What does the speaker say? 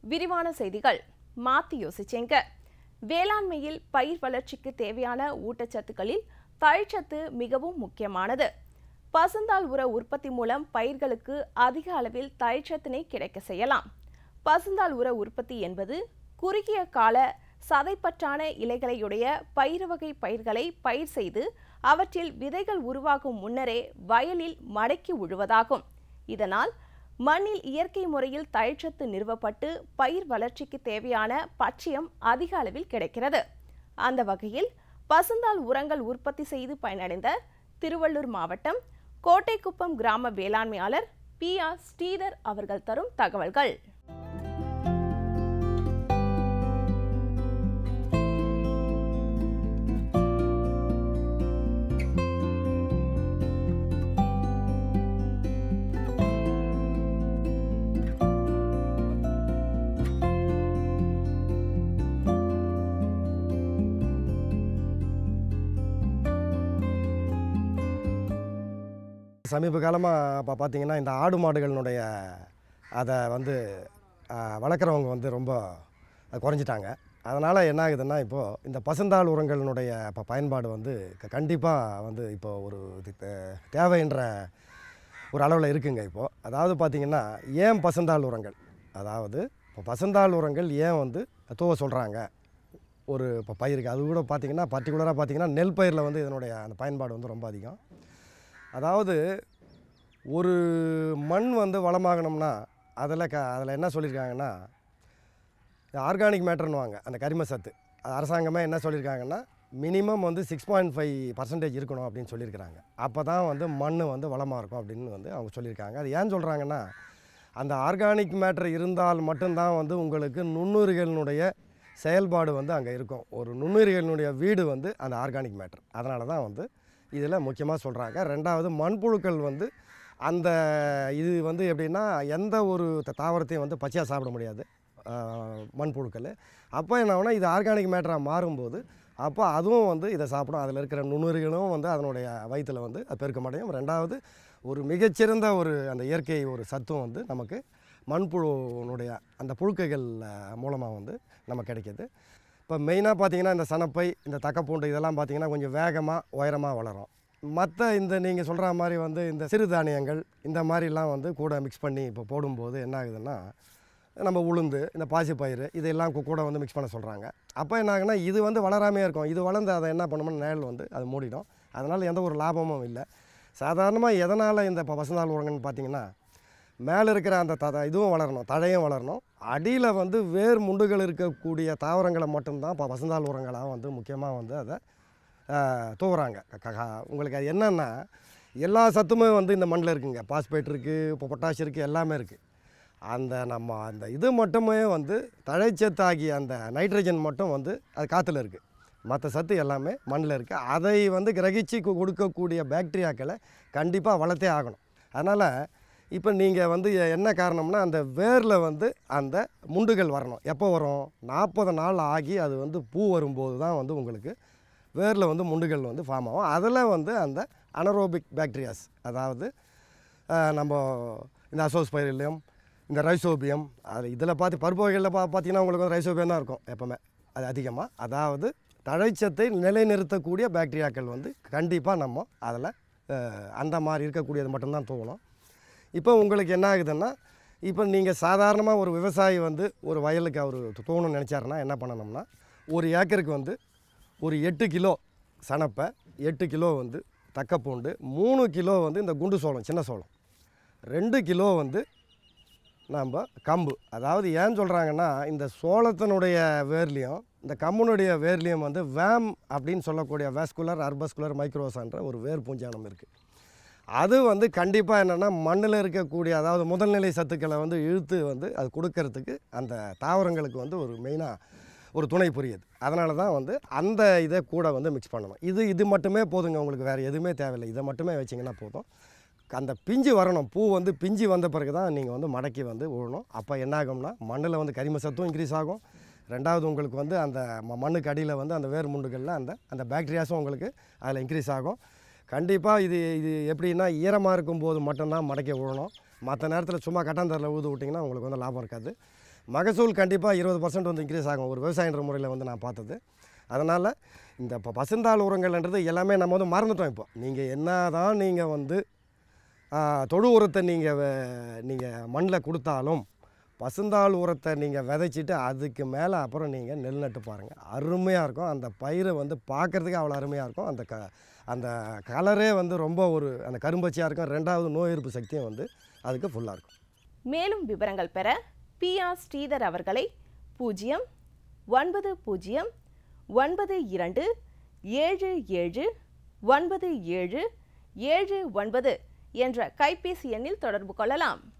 விரிவான செய்திகள் மாத்தி யோசிச்சேங்க வேளாண்மையில் பயிர் வளர்ச்சிக்கு தேவையான ஊட்டச்சத்துக்களில் தழைச்சத்து மிகவும் முக்கியமானது பசுந்தாள் உர உற்பத்தி மூலம் பயிர்களுக்கு அதிக அளவில் தழைச்சத்தினை கிடைக்க செய்யலாம் பசுந்தாள் உர உற்பத்தி என்பது குறுகிய கால சதைப்பற்றான இலைகளையுடைய பயிர் வகை பயிர்களை பயிர் செய்து அவற்றில் விதைகள் உருவாகும் முன்னரே வயலில் மடக்கி உழுவதாகும் இதனால் மண்ணில் இயற்கை முறையில் தழைச்சத்து நிறுவப்பட்டு பயிர் வளர்ச்சிக்கு தேவையான பட்சியம் அதிக அளவில் கிடைக்கிறது அந்த வகையில் பசுந்தாள் உரங்கள் உற்பத்தி செய்து பயனடைந்த திருவள்ளூர் மாவட்டம் கோட்டைக்குப்பம் கிராம வேளாண்மையாளர் பி ஆர் ஸ்ரீதர் அவர்கள் தரும் தகவல்கள் சமீப காலமாக இப்போ பார்த்தீங்கன்னா இந்த ஆடு மாடுகளினுடைய அதை வந்து ஆ, வளர்க்குறவங்க வந்து ரொம்ப குறைஞ்சிட்டாங்க அதனால் என்ன ஆகுதுன்னா இப்போது இந்த பசுந்தாள் உரங்களினுடைய இப்போ பயன்பாடு வந்து கண்டிப்பாக வந்து இப்போ ஒரு இது தே- தேவைன்ற ஒரு அளவில் இருக்குங்க இப்போது அதாவது பார்த்திங்கன்னா ஏன் பசுந்தாள் உரங்கள் அதாவது இப்போ பசுந்தாள் உரங்கள் ஏன் வந்து தூவ சொல்கிறாங்க ஒரு இப்போ பயிருக்கு அது கூட பார்த்திங்கன்னா பர்டிகுலராக பார்த்திங்கன்னா நெல் பயிரில் வந்து இதனுடைய அந்த பயன்பாடு வந்து ரொம்ப அதிகம் அதாவது ஒரு மண் வந்து வளமாகணும்னா அதில் க அதில் என்ன சொல்லியிருக்காங்கன்னா ஆர்கானிக் மேட்டர்னுவாங்க அந்த கரிம சத்து அது அரசாங்கமே என்ன சொல்லியிருக்காங்கன்னா மினிமம் வந்து சிக்ஸ் பாயிண்ட் ஃபைவ் பர்சன்டேஜ் இருக்கணும் அப்படின்னு சொல்லியிருக்கிறாங்க அப்போ தான் வந்து மண் வந்து வளமாக இருக்கும் அப்படின்னு வந்து அவங்க சொல்லியிருக்காங்க அது ஏன் சொல்கிறாங்கன்னா அந்த ஆர்கானிக் மேட்டர் இருந்தால் மட்டும்தான் வந்து உங்களுக்கு நுண்ணுயிர்களினுடைய செயல்பாடு வந்து அங்கே இருக்கும் ஒரு நுண்ணுயிர்களினுடைய வீடு வந்து அந்த ஆர்கானிக் மேட்டர் அதனால தான் வந்து இதில் முக்கியமாக சொல்கிறாங்க ரெண்டாவது மண்புழுக்கள் வந்து அந்த இது வந்து எப்படின்னா எந்த ஒரு த- தாவரத்தையும் வந்து பச்சையாக சாப்பிட முடியாது ஆஹ், மண்புழுக்கள் அப்போ என்ன ஆகும்னா இது ஆர்கானிக் மேட்டராக மாறும்போது அப்போ அதுவும் வந்து இதை சாப்பிடும் அதில் இருக்கிற நுண்ணுயிர்களும் வந்து அதனுடைய வயிற்றில் வந்து அது பெருக்கமடையும் ரெண்டாவது ஒரு மிகச்சிறந்த ஒரு அந்த இயற்கை ஒரு சத்தும் வந்து நமக்கு மண்புழுனுடைய அந்த புழுக்கைகள் மூலமாக வந்து நமக்கு கிடைக்கிது இப்போ மெயினாக பார்த்தீங்கன்னா இந்த சனப்பை இந்த தக்கப்பூண்டு இதெல்லாம் பார்த்தீங்கன்னா கொஞ்சம் வேகமாக உயரமாக வளரும் மற்ற இந்த நீங்கள் சொல்கிற மாதிரி வந்து இந்த சிறுதானியங்கள் இந்த மாதிரிலாம் வந்து கூட மிக்ஸ் பண்ணி இப்போ போடும்போது என்ன ஆகுதுன்னா நம்ம உளுந்து இந்த பாசிப்பயிறு இதெல்லாம் கூ- கூட வந்து மிக்ஸ் பண்ண சொல்கிறாங்க அப்போ என்ன ஆகுனா இது வந்து வளராமே இருக்கும் இது வளர்ந்து அதை என்ன பண்ணணும்னா நிழல் வந்து அது மூடிடும் அதனால் எந்த ஒரு லாபமும் இல்லை சாதாரணமாக எதனால் இந்த இப்போ பசுந்தாள் உரங்கன்னு பார்த்தீங்கன்னா மேலே இருக்கிற அந்த த இதுவும் வளரணும் தழையும் வளரணும் அடியில் வந்து வேர் முண்டுகள் இருக்கக்கூடிய தாவரங்களை மட்டும்தான் இப்போ பசுந்தாள் உரங்களாக வந்து முக்கியமாக வந்து அதை ஆஹ், தூவுறாங்க க- க- உங்களுக்கு அது என்னென்னா எல்லா சத்துமே வந்து இந்த மண்ணில் இருக்குங்க பாஸ்பேட் இருக்குது இப்போ பொட்டாஷ் இருக்குது எல்லாமே இருக்குது அந்த நம்ம அந்த இது மட்டுமே வந்து தழைச்சத்தாகிய அந்த நைட்ரஜன் மட்டும் வந்து அது காற்றுல இருக்குது மற்ற சத்து எல்லாமே மண்ணில் இருக்குது அதை வந்து கிரகிச்சு கு- கொடுக்கக்கூடிய பாக்டீரியாக்களை கண்டிப்பாக வளர்த்தே ஆகணும் அதனால் இப்போ நீங்கள் வந்து என்ன காரணம்னா அந்த வேரில் வந்து அந்த முண்டுகள் வரணும் எப்போ வரும் நாற்பது நாள் ஆகி அது வந்து பூ வரும்போது தான் வந்து உங்களுக்கு வேரில் வந்து முண்டுகள் வந்து ஃபார்ம் ஆகும் அதில் வந்து அந்த அனரோபிக் பாக்டீரியாஸ் அதாவது அஹ், நம்ம இந்த அசோஸ்பைரிலியம் இந்த ரைசோபியம் அது இதில் பார்த்து பருப்பு வகைகளில் பா பார்த்தீங்கன்னா உங்களுக்கு வந்து ரைசோபியம் தான் இருக்கும் எப்போவுமே அது அதிகமாக அதாவது தழைச்சத்தை நிலைநிறுத்தக்கூடிய பாக்டீரியாக்கள் வந்து கண்டிப்பாக நம்ம அதில் அந்த மாதிரி இருக்கக்கூடியது மட்டும்தான் தூவணும் இப்போ உங்களுக்கு என்ன ஆகுதுன்னா இப்போ நீங்கள் சாதாரணமாக ஒரு விவசாயி வந்து ஒரு வயலுக்கு அவர் தூவணும்னு நினச்சாருன்னா என்ன பண்ணணும்னா ஒரு ஏக்கருக்கு வந்து ஒரு எட்டு கிலோ சனப்பை எட்டு கிலோ வந்து தக்கப்பூண்டு மூணு கிலோ வந்து இந்த குண்டு சோளம் சின்ன சோளம் ரெண்டு கிலோ வந்து நம்ம கம்பு அதாவது ஏன் சொல்கிறாங்கன்னா இந்த சோளத்தினுடைய வேர்லேயும் இந்த கம்புனுடைய வேர்லேயும் வந்து வேம் அப்படின்னு சொல்லக்கூடிய வேஸ்குலர் அர்பஸ்குலர் மைக்ரோசான்ற ஒரு வேர் பூஞ்சானம் இருக்குது அது வந்து கண்டிப்பாக என்னென்னா மண்ணில் இருக்கக்கூடிய அதாவது முதல்நிலை சத்துக்களை வந்து இழுத்து வந்து அது கொடுக்கறதுக்கு அந்த தாவரங்களுக்கு வந்து ஒரு மெயினாக ஒரு துணை புரியுது அதனால தான் வந்து அந்த இதை கூட வந்து மிக்ஸ் பண்ணணும் இது இது மட்டுமே போதுங்க உங்களுக்கு வேறு எதுவுமே தேவையில்லை இதை மட்டுமே வச்சிங்கன்னா போதும் அந்த பிஞ்சு வரணும் பூ வந்து பிஞ்சு வந்த பிறகு தான் நீங்கள் வந்து மடக்கி வந்து விழணும் அப்போ என்ன ஆகும்னா மண்ணில் வந்து கரிம சத்தும் இன்க்ரீஸ் ஆகும் ரெண்டாவது உங்களுக்கு வந்து அந்த ம- மண்ணுக்கு அடியில் வந்து அந்த வேர் முண்டுகளில் அந்த அந்த பாக்டீரியாஸும் உங்களுக்கு அதில் இன்க்ரீஸ் ஆகும் கண்டிப்பாக இது இது எப்படின்னா ஈரமாக இருக்கும்போது மட்டும்தான் மடக்கி விழணும் மற்ற நேரத்தில் சும்மா கட்டாந்தரில் ஊது விட்டிங்கன்னா உங்களுக்கு வந்து லாபம் இருக்காது மகசூல் கண்டிப்பாக இருபது பர்சன்ட் வந்து இன்க்ரீஸ் ஆகும் ஒரு விவசாயன்ற முறையில் வந்து நான் பார்த்தது அதனால் இந்த இப்போ பசுந்தாள் உரங்கள்ன்றது எல்லாமே நம்ம வந்து மறந்துட்டோம் இப்போ நீங்கள் என்ன தான் நீங்கள் வந்து ஆ, தொழு உரத்தை நீங்கள் நீங்கள் மண்ணில் கொடுத்தாலும் பசுந்தாள் உரத்தை நீங்கள் விதைச்சிட்டு அதுக்கு மேலே அப்புறம் நீங்கள் நெல் நட்டு பாருங்கள் அருமையாக இருக்கும் அந்த பயிரை வந்து பார்க்குறதுக்கு அவ்வளோ அருமையாக இருக்கும் அந்த க அந்த கலரே வந்து ரொம்ப ஒரு அந்த கரும்பச்சியாக இருக்கும் ரெண்டாவது நோய் எதிர்ப்பு சக்தியும் வந்து அதுக்கு ஃபுல்லாக இருக்கும் மேலும் விவரங்கள் பெற பி ஆர் ஸ்ரீதர் அவர்களை பூஜ்ஜியம் ஒன்பது பூஜ்ஜியம் ஒன்பது இரண்டு ஏழு ஏழு ஒன்பது ஏழு ஏழு ஒன்பது என்ற கைபேசி எண்ணில் தொடர்பு கொள்ளலாம்